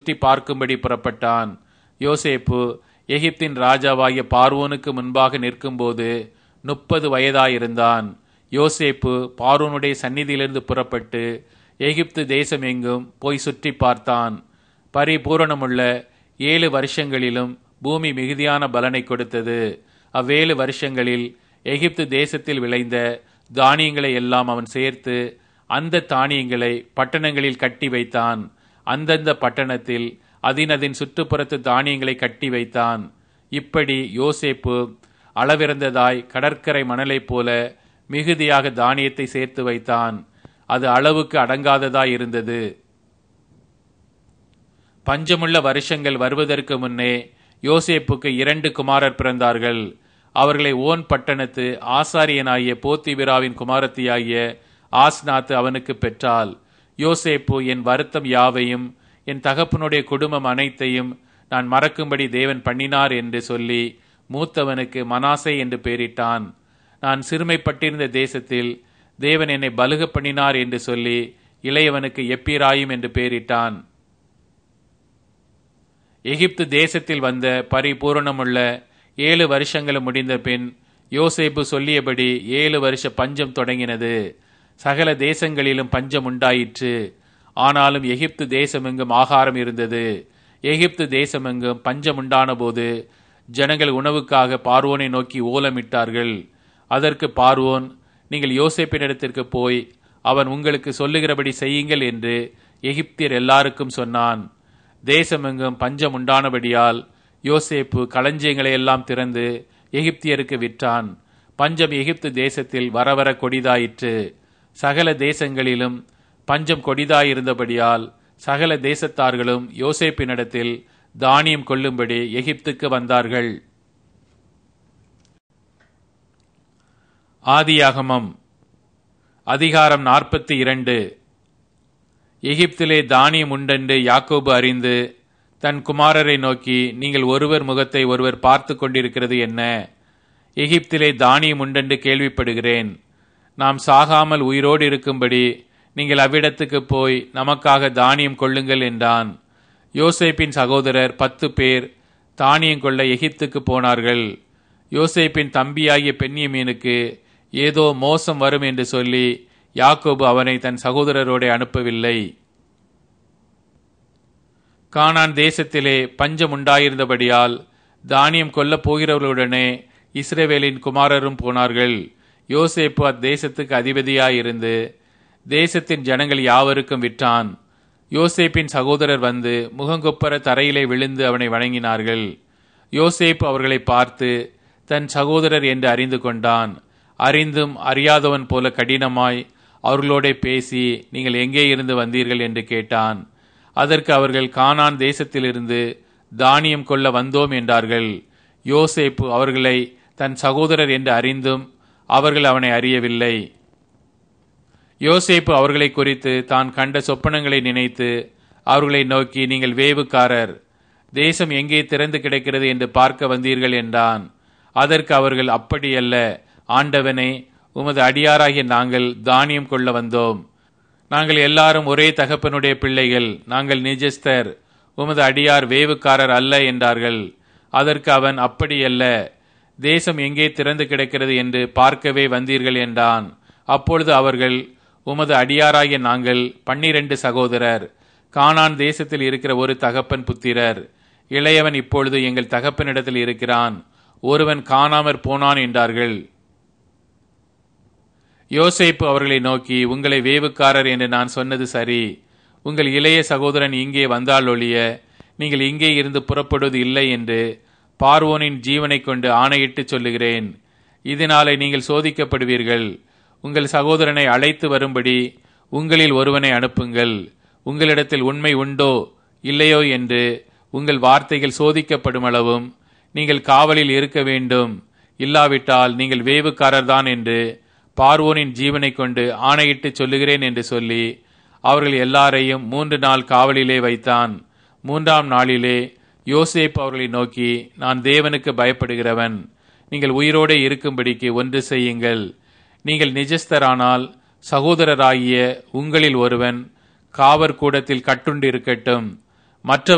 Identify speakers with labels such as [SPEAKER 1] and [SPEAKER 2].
[SPEAKER 1] சுற்றி பார்க்கும்படி புறப்பட்டான் யோசேப்பு எகிப்தின் ராஜாவாகிய பார்வோனுக்கு முன்பாக நிற்கும்போது முப்பது வயதாயிருந்தான் யோசேப்பு பார்வோனுடைய சந்நிதியிலிருந்து புறப்பட்டு எகிப்து தேசம் எங்கும் போய் சுற்றி பார்த்தான் பரிபூரணமுள்ள ஏழு வருஷங்களிலும் பூமி மிகுதியான பலனை கொடுத்தது அவ்வேழு வருஷங்களில் எகிப்து தேசத்தில் விளைந்த தானியங்களை எல்லாம் அவன் சேர்த்து அந்த தானியங்களை பட்டணங்களில் கட்டி வைத்தான் அந்தந்த பட்டணத்தில் அதினதின் சுற்றுப்புறத்து தானியங்களை கட்டி வைத்தான் இப்படி யோசேப்பு அளவிறந்ததாய் கடற்கரை மணலைப் போல மிகுதியாக தானியத்தை சேர்த்து வைத்தான் அது அளவுக்கு அடங்காததாய் இருந்தது பஞ்சமுள்ள வருஷங்கள் வருவதற்கு முன்னே யோசேப்புக்கு இரண்டு குமாரர் பிறந்தார்கள் அவர்களை ஓன் பட்டணத்து ஆசாரியனாகிய போத்திவிராவின் குமாரத்தியாகிய ஆஸ்நாத்து அவனுக்கு பெற்றால் யோசேப்பு என் வருத்தம் யாவையும் என் தகப்பனுடைய குடும்பம் அனைத்தையும் நான் மறக்கும்படி தேவன் பண்ணினார் என்று சொல்லி மூத்தவனுக்கு மனாசே என்று பெயரிட்டான் நான் சிறுமைப்பட்டிருந்த தேசத்தில் தேவன் என்னை பலுக பண்ணினார் என்று சொல்லி இளையவனுக்கு எப்பிராயும் என்று பெயரிட்டான் எகிப்து தேசத்தில் வந்த பரிபூரணமுள்ள ஏழு வருஷங்களும் முடிந்த பின் யோசேப்பு சொல்லியபடி ஏழு வருஷ பஞ்சம் தொடங்கினது சகல தேசங்களிலும் பஞ்சம் உண்டாயிற்று ஆனாலும் எகிப்து தேசமெங்கும் ஆகாரம் இருந்தது எகிப்து தேசமெங்கும் பஞ்சம் உண்டான போது ஜனங்கள் உணவுக்காக பார்வோனை நோக்கி ஓலமிட்டார்கள் அதற்கு பார்வோன் நீங்கள் யோசேப்பினிடத்திற்கு போய் அவன் உங்களுக்கு சொல்லுகிறபடி செய்யுங்கள் என்று எகிப்தியர் எல்லாருக்கும் சொன்னான் தேசமெங்கும் பஞ்சம் உண்டானபடியால் யோசேப்பு களஞ்சியங்களை எல்லாம் திறந்து எகிப்தியருக்கு விற்றான் பஞ்சம் எகிப்து தேசத்தில் வரவர கொடிதாயிற்று சகல தேசங்களிலும் பஞ்சம் கொடிதாயிருந்தபடியால் சகல தேசத்தார்களும் யோசேப்பினிடத்தில் தானியம் கொள்ளும்படி எகிப்துக்கு வந்தார்கள் ஆதியாகமம் அதிகாரம் நாற்பத்தி இரண்டு எகிப்திலே தானியம் உண்டென்று யாக்கோபு அறிந்து தன் குமாரரை நோக்கி நீங்கள் ஒருவர் முகத்தை ஒருவர் பார்த்து கொண்டிருக்கிறது என்ன எகிப்திலே தானியம் உண்டென்று கேள்விப்படுகிறேன் நாம் சாகாமல் உயிரோடு இருக்கும்படி நீங்கள் அவ்விடத்துக்கு போய் நமக்காக தானியம் கொள்ளுங்கள் என்றான் யோசேப்பின் சகோதரர் பத்து பேர் தானியம் கொள்ள எகிப்துக்கு போனார்கள் யோசேப்பின் தம்பியாகிய பெண்ணியமீனுக்கு ஏதோ மோசம் வரும் என்று சொல்லி யாக்கோபு அவனை தன் சகோதரரோடு அனுப்பவில்லை கானான் தேசத்திலே பஞ்சம் உண்டாயிருந்தபடியால் தானியம் கொல்லப் போகிறவர்களுடனே இஸ்ரேவேலின் குமாரரும் போனார்கள் யோசேப்பு அத்தேசத்துக்கு அதிபதியாயிருந்து தேசத்தின் ஜனங்கள் யாவருக்கும் விற்றான் யோசேப்பின் சகோதரர் வந்து முகங்கொப்பர தரையிலே விழுந்து அவனை வணங்கினார்கள் யோசேப்பு அவர்களை பார்த்து தன் சகோதரர் என்று அறிந்து கொண்டான் அறிந்தும் அறியாதவன் போல கடினமாய் அவர்களோட பேசி நீங்கள் எங்கே இருந்து வந்தீர்கள் என்று கேட்டான் அதற்கு அவர்கள் கானான் தேசத்திலிருந்து தானியம் கொள்ள வந்தோம் என்றார்கள் யோசேப்பு அவர்களை தன் சகோதரர் என்று அறிந்தும் அவர்கள் அவனை அறியவில்லை யோசேப்பு அவர்களை குறித்து தான் கண்ட சொப்பனங்களை நினைத்து அவர்களை நோக்கி நீங்கள் வேவுக்காரர் தேசம் எங்கே திறந்து கிடக்கிறது என்று பார்க்க வந்தீர்கள் என்றான் அதற்கு அவர்கள் அப்படியல்ல ஆண்டவனே உமது அடியாராகிய நாங்கள் தானியம் கொள்ள வந்தோம் நாங்கள் எல்லாரும் ஒரே தகப்பனுடைய பிள்ளைகள் நாங்கள் நிஜஸ்தர் உமது அடியார் வேவுக்காரர் அல்ல என்றார்கள் அதற்கு அவன் அப்படியல்ல தேசம் எங்கே திறந்து கிடக்கிறது என்று பார்க்கவே வந்தீர்கள் என்றான் அப்பொழுது அவர்கள் உமது அடியாராகிய நாங்கள் பன்னிரண்டு சகோதரர் கானான் தேசத்தில் இருக்கிற ஒரு தகப்பன் புத்திரர் இளையவன் இப்பொழுது எங்கள் தகப்பனிடத்தில் இருக்கிறான் ஒருவன் காணாமற் போனான் என்றார்கள் யோசேப்பு அவர்களை நோக்கி உங்களை வேவுக்காரர் என்று நான் சொன்னது சரி உங்கள் இளைய சகோதரன் இங்கே வந்தால் ஒழிய நீங்கள் இங்கே இருந்து புறப்படுவது இல்லை என்று பார்வோனின் ஜீவனை கொண்டு ஆணையிட்டு சொல்லுகிறேன் இதனாலே நீங்கள் சோதிக்கப்படுவீர்கள் உங்கள் சகோதரனை அழைத்து வரும்படி உங்களில் ஒருவனை அனுப்புங்கள் உங்களிடத்தில் உண்மை உண்டோ இல்லையோ என்று உங்கள் வார்த்தைகள் சோதிக்கப்படும் அளவும் நீங்கள் காவலில் இருக்க வேண்டும் இல்லாவிட்டால் நீங்கள் வேவுக்காரர்தான் என்று பார்வோனின் ஜீவனை கொண்டு ஆணையிட்டு சொல்லுகிறேன் என்று சொல்லி அவர்கள் எல்லாரையும் மூன்று நாள் காவலிலே வைத்தான் மூன்றாம் நாளிலே யோசேப் அவர்களை நோக்கி நான் தேவனுக்கு பயப்படுகிறவன் நீங்கள் உயிரோடு இருக்கும்படிக்கு ஒன்று செய்யுங்கள் நீங்கள் நிஜஸ்தரானால் சகோதரராகிய உங்களில் ஒருவன் காவற் கூடத்தில் கட்டுண்டு இருக்கட்டும் மற்ற